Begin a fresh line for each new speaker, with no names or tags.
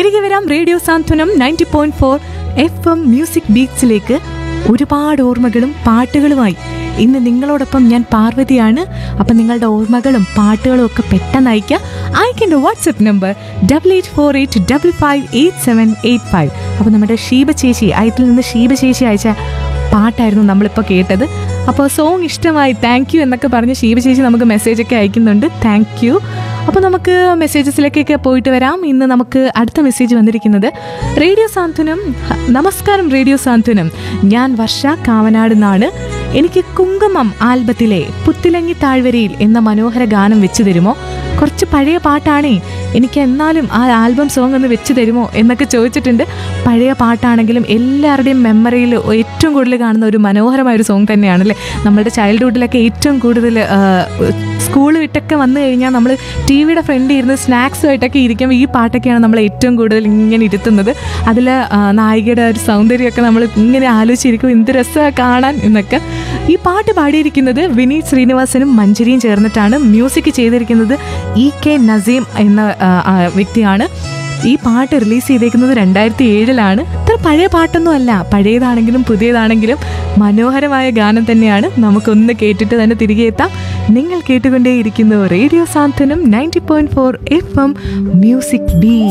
തിരികെ വരാം radio Santhwanam ninety point four F M music ബീറ്റ്സിലേക്ക് ഒരുപാട് ഓർമ്മകളും പാട്ടുകളുമായി ഇന്ന് നിങ്ങളോടൊപ്പം ഞാൻ പാർവതിയാണ് അപ്പം നിങ്ങളുടെ ഓർമ്മകളും പാട്ടുകളും ഒക്കെ പെട്ടെന്ന് അയക്കുക അയക്കേണ്ട WhatsApp number double eight four eight double five eight seven eight five അപ്പോൾ നമ്മുടെ ഷീബ ചേച്ചി അയത്തിൽ നിന്ന് ഷീബ ചേച്ചി അയച്ച പാട്ടായിരുന്നു നമ്മളിപ്പോൾ കേട്ടത് അപ്പോൾ സോങ് ഇഷ്ടമായി താങ്ക് യു എന്നൊക്കെ പറഞ്ഞ് ഷീബ ചേച്ചി നമുക്ക് മെസ്സേജൊക്കെ അയക്കുന്നുണ്ട് താങ്ക് യു അപ്പോൾ നമുക്ക് മെസ്സേജസിലേക്കൊക്കെ പോയിട്ട് വരാം ഇന്ന് നമുക്ക് അടുത്ത മെസ്സേജ് വന്നിരിക്കുന്നത് റേഡിയോ സാന്ത്വനം ഹ, നമസ്കാരം റേഡിയോ സാന്ത്വനം ഞാൻ വർഷ കാവനാട് നിന്നാണ് എനിക്ക് കുങ്കുമം ആൽബത്തിലെ പുത്തിലങ്ങി താഴ്വരയിൽ എന്ന മനോഹര ഗാനം വെച്ചു തരുമോ കുറച്ച് പഴയ പാട്ടാണേ എനിക്ക് എന്നാലും ആ ആൽബം സോങ് ഒന്ന് വെച്ച് തരുമോ എന്നൊക്കെ ചോദിച്ചിട്ടുണ്ട് പഴയ പാട്ടാണെങ്കിലും എല്ലാവരുടെയും മെമ്മറിയിൽ ഏറ്റവും കൂടുതൽ കാണുന്ന ഒരു മനോഹരമായ ഒരു സോങ് തന്നെയാണ് അല്ലേ നമ്മുടെ ചൈൽഡ്ഹുഡിലൊക്കെ ഏറ്റവും കൂടുതൽ സ്കൂൾ വിട്ടൊക്കെ വന്നു കഴിഞ്ഞാൽ നമ്മൾ ടി വിയുടെ ഫ്രണ്ടിൽ ഇരുന്ന് സ്നാക്സുമായിട്ടൊക്കെ ഇരിക്കുമ്പോൾ ഈ പാട്ടൊക്കെയാണ് നമ്മൾ ഏറ്റവും കൂടുതൽ ഇങ്ങനെ ഇരുത്തുന്നത് അതിൽ നായികയുടെ ഒരു സൗന്ദര്യമൊക്കെ നമ്മൾ ഇങ്ങനെ ആലോചിച്ചിരിക്കും എന്ത് രസമാണ് കാണാൻ എന്നൊക്കെ ഈ പാട്ട് പാടിയിരിക്കുന്നത് വിനീത് ശ്രീനിവാസനും മഞ്ജരിയും ചേർന്നിട്ടാണ് മ്യൂസിക് ചെയ്തിരിക്കുന്നത് ഇ കെ നസീം എന്ന ആ, ആ, വ്യക്തിയാണ് ഈ പാട്ട് റിലീസ് ചെയ്തേക്കുന്നത് രണ്ടായിരത്തി ഏഴിലാണ് അത്ര പഴയ പാട്ടൊന്നും അല്ല പഴയതാണെങ്കിലും പുതിയതാണെങ്കിലും മനോഹരമായ ഗാനം തന്നെയാണ് നമുക്കൊന്ന് കേട്ടിട്ട് തന്നെ തിരികെ എത്താം നിങ്ങൾ കേട്ടുകൊണ്ടേയിരിക്കുന്നു radio Santhwanam ninety point four F M music B